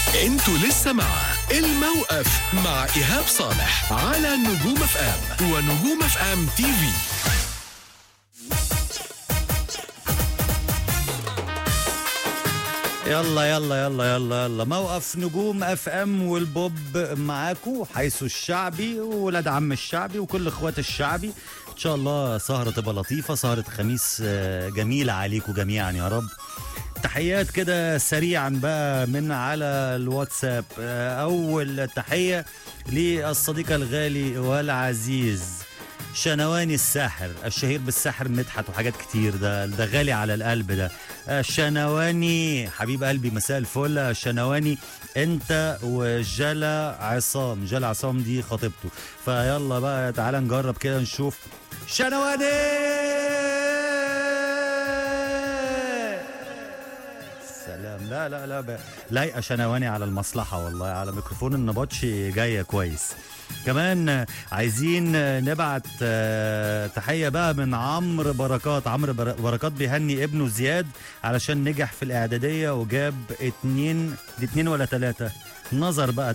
انتوا لسه مع الموقف مع ايهاب صالح على نجوم اف ام ونجوم اف ام تي في يلا يلا يلا يلا يلا موقف نجوم اف ام والبوب معاكو حيث الشعبي وولاد عم الشعبي وكل اخوات الشعبي ان شاء الله سهرة تبقى لطيفة سهرة خميس آه، جميلة عليكم جميعا يا رب تحيات كده سريعا بقى من على الواتساب آه، اول تحية للصديق الغالي والعزيز شنواني الساحر الشهير بالساحر مدحت وحاجات كتير ده ده غالي على القلب ده شنواني حبيب قلبي مساء الفل شنواني انت وجلا عصام جلا عصام دي خطيبته فيلا بقى تعالى نجرب كده نشوف شنواني سلام لا لا لا ب- لايقه شنواني على المصلحه والله على ميكروفون النبطشي جايه كويس كمان آه، عايزين آه، نبعت آه، تحيه بقى من عمرو بركات عمرو بر- بركات بيهني ابنه زياد علشان نجح في الاعداديه وجاب اتنين دي اتنين ولا تلاته نظر بقى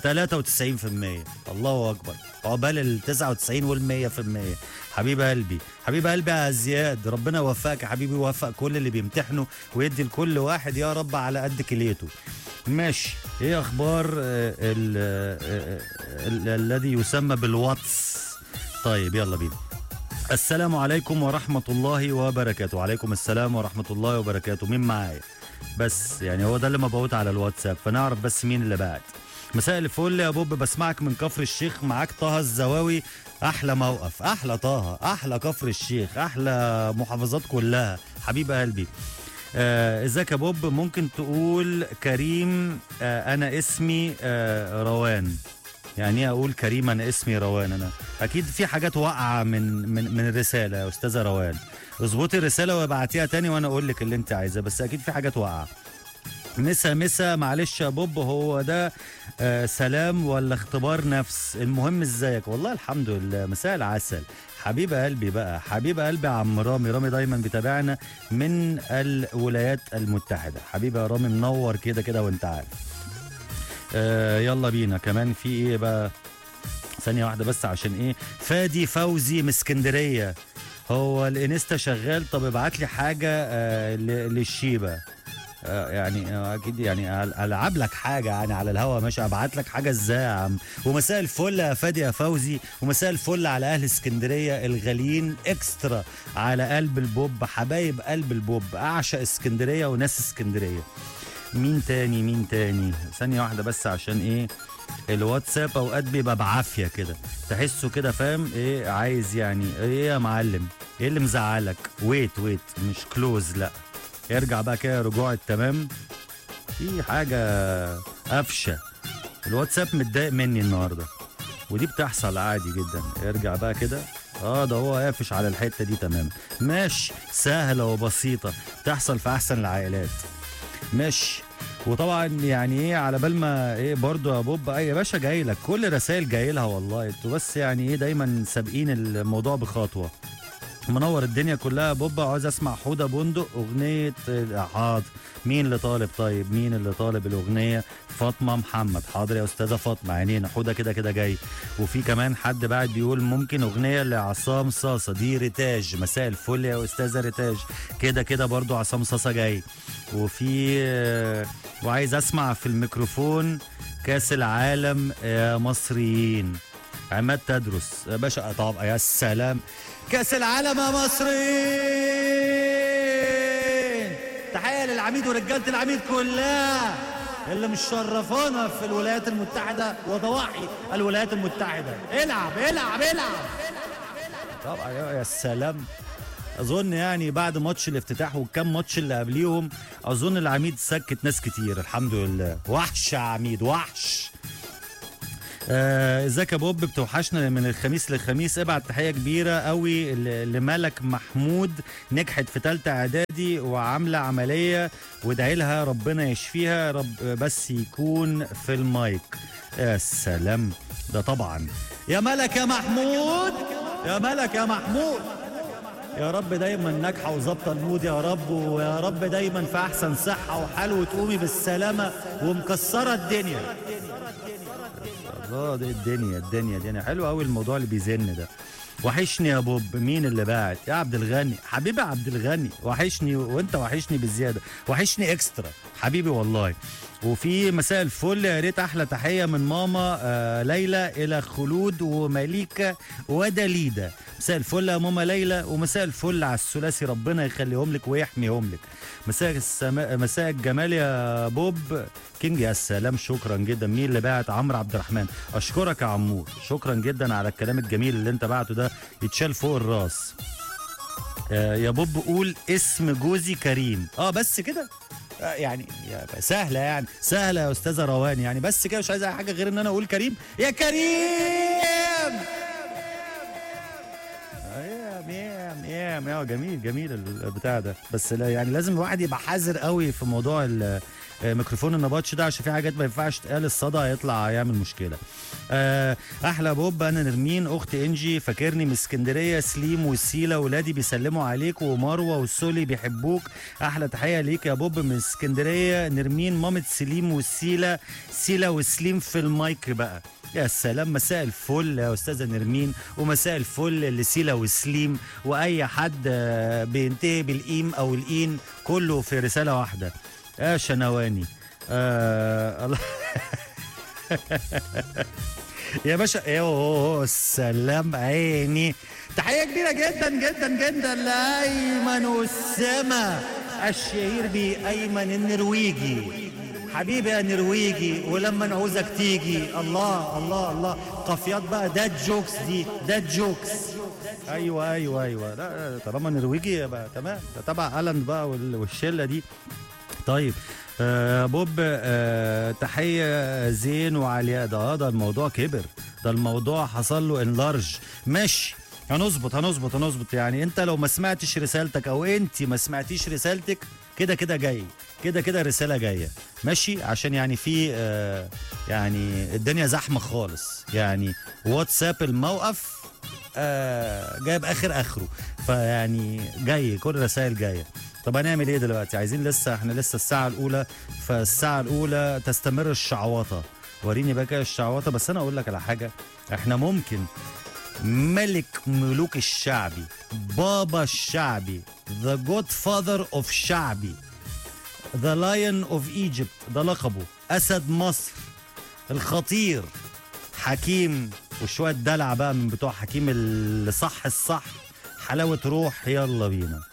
93% الله اكبر عقبال ال 99 وال 100% حبيب قلبي حبيب قلبي يا زياد ربنا يوفقك يا حبيبي ويوفق كل اللي بيمتحنوا ويدي لكل واحد يا رب على قد كليته ماشي ايه اخبار آه، ال- آه، آه، ال- الذي يسمى بالواتس طيب يلا بينا السلام عليكم ورحمة الله وبركاته وعليكم السلام ورحمة الله وبركاته مين معايا بس يعني هو ده اللي مبعوت على الواتساب فنعرف بس مين اللي بعت مساء الفل يا بوب بسمعك من كفر الشيخ معاك طه الزواوي احلى موقف احلى طه احلى كفر الشيخ احلى محافظات كلها حبيب قلبي آه، ازيك يا بوب ممكن تقول كريم آه انا اسمي آه روان يعني ايه اقول كريم انا اسمي روان انا اكيد في حاجات واقعه من من من الرساله يا استاذه روان اظبطي الرساله وابعتيها تاني وانا اقول لك اللي انت عايزاه بس اكيد في حاجات واقعه مسا مسا معلش يا بوب هو ده آه سلام ولا اختبار نفس المهم ازيك والله الحمد لله مساء العسل حبيب قلبي بقى حبيب قلبي يا عم رامي رامي دايما بيتابعنا من الولايات المتحدة حبيبي يا رامي منور كده كده وانت عارف آه يلا بينا كمان في ايه بقى ثانية واحدة بس عشان ايه فادي فوزي من اسكندرية هو الانستا شغال طب ابعت لي حاجة آه ل- للشيبة آه، يعني آه، اكيد يعني أل- العب لك حاجه يعني على الهوا ماشي ابعت لك حاجه ازاي يا عم ومساء الفل يا فادي يا فوزي ومساء الفل على اهل اسكندريه الغاليين اكسترا على قلب البوب حبايب قلب البوب اعشق اسكندريه وناس اسكندريه مين تاني مين تاني ثانيه واحده بس عشان ايه الواتساب اوقات بيبقى بعافيه كده تحسه كده فاهم ايه عايز يعني ايه يا معلم ايه اللي مزعلك ويت ويت مش كلوز لا ارجع بقى كده رجوع التمام في حاجة قفشة الواتساب متضايق مني النهاردة ودي بتحصل عادي جدا ارجع بقى كده اه ده هو قافش على الحتة دي تمام ماشي سهلة وبسيطة تحصل في أحسن العائلات ماشي وطبعا يعني ايه على بال ما ايه برضو يا بوب اي يا باشا جاي لك كل رسائل جاي لها والله انتوا بس يعني ايه دايما سابقين الموضوع بخطوه منور الدنيا كلها يا بوبا عاوز اسمع حوده بندق اغنيه حاضر مين اللي طالب طيب مين اللي طالب الاغنيه فاطمه محمد حاضر يا استاذه فاطمه عينينا حوده كده كده جاي وفي كمان حد بعد بيقول ممكن اغنيه لعصام صاصه دي ريتاج مساء الفل يا استاذه ريتاج كده كده برضو عصام صاصه جاي وفي آه، وعايز اسمع في الميكروفون كاس العالم يا مصريين عماد تدرس يا باشا طب يا سلام كاس العالم يا مصريين تحيه للعميد ورجاله العميد كلها اللي مشرفانا في الولايات المتحده وضواحي الولايات المتحده العب العب العب طبعا يا يا سلام اظن يعني بعد ماتش الافتتاح والكام ماتش اللي قبليهم اظن العميد سكت ناس كتير الحمد لله وحش يا عميد وحش آه، ازيك يا بوب بتوحشنا من الخميس للخميس ابعت تحيه كبيره قوي ل- لملك محمود نجحت في ثالثه اعدادي وعامله عمليه وادعي لها ربنا يشفيها يا رب بس يكون في المايك يا سلام ده طبعا يا ملك يا محمود يا ملك يا محمود يا رب دايما ناجحه وظابطه المود يا رب ويا رب دايما في احسن صحه وحال وتقومي بالسلامه ومكسره الدنيا الله دي الدنيا الدنيا الدنيا حلو قوي الموضوع اللي بيزن ده وحشني يا بوب مين اللي باعت يا عبد الغني حبيبي عبد الغني وحشني وانت وحشني بالزياده وحشني اكسترا حبيبي والله وفي مساء الفل يا ريت احلى تحيه من ماما آه ليلى الى خلود ومليكه ودليده مساء الفل يا ماما ليلى ومساء الفل على الثلاثي ربنا يخليهم لك ويحميهم لك مساء السما... مساء الجمال يا بوب كينج يا سلام شكرا جدا مين اللي بعت عمرو عبد الرحمن اشكرك يا عمور شكرا جدا على الكلام الجميل اللي انت بعته ده يتشال فوق الراس آه يا بوب قول اسم جوزي كريم اه بس كده آه يعني يا سهلة يعني سهلة يا أستاذة روان يعني بس كده مش عايز أي حاجة غير إن أنا أقول كريم يا كريم يام يام يام يا جميل جميل البتاع ده بس لا يعني لازم الواحد يبقى حذر قوي في موضوع ال- آه، ميكروفون النباتش ده عشان في حاجات ما ينفعش تقال الصدى هيطلع يعمل مشكله. آه، احلى بوب انا نرمين اخت انجي فاكرني من اسكندريه سليم وسيله ولادي بيسلموا عليك ومروه والسولي بيحبوك احلى تحيه ليك يا بوب من اسكندريه نرمين مامة سليم وسيله سيله وسليم في المايك بقى. يا سلام مساء الفل يا استاذه نرمين ومساء الفل لسيلا وسليم واي حد آه، بينتهي بالإيم او الإين كله في رساله واحده يا شنواني آه الله يا باشا يوه سلام عيني تحيه كبيره جدا جدا جدا لايمن والسما الشهير بايمن النرويجي حبيبي يا نرويجي ولما نعوزك تيجي الله الله الله قافيات بقى داد جوكس دي داد جوكس ايوه ايوه ايوه لا لا، طالما نرويجي يبقى تمام ده تبع الان بقى وال- والشله دي طيب آه بوب آه تحيه زين وعلياء ده آه، ده الموضوع كبر ده الموضوع حصل له انلارج ماشي هنظبط هنظبط هنظبط يعني انت لو ما سمعتش رسالتك او انت ما سمعتيش رسالتك كده كده جاي كده كده رساله جايه ماشي عشان يعني في آه يعني الدنيا زحمه خالص يعني واتساب الموقف آه جايب اخر اخره فيعني جاي كل الرسائل جايه طب هنعمل ايه دلوقتي عايزين لسه احنا لسه الساعه الاولى فالساعه الاولى تستمر الشعوطه وريني بقى كده الشعوطه بس انا اقول لك على حاجه احنا ممكن ملك ملوك الشعبي بابا الشعبي the godfather of شعبي the lion of Egypt ده لقبه اسد مصر الخطير حكيم وشويه دلع بقى من بتوع حكيم اللي صح الصح حلاوه روح يلا بينا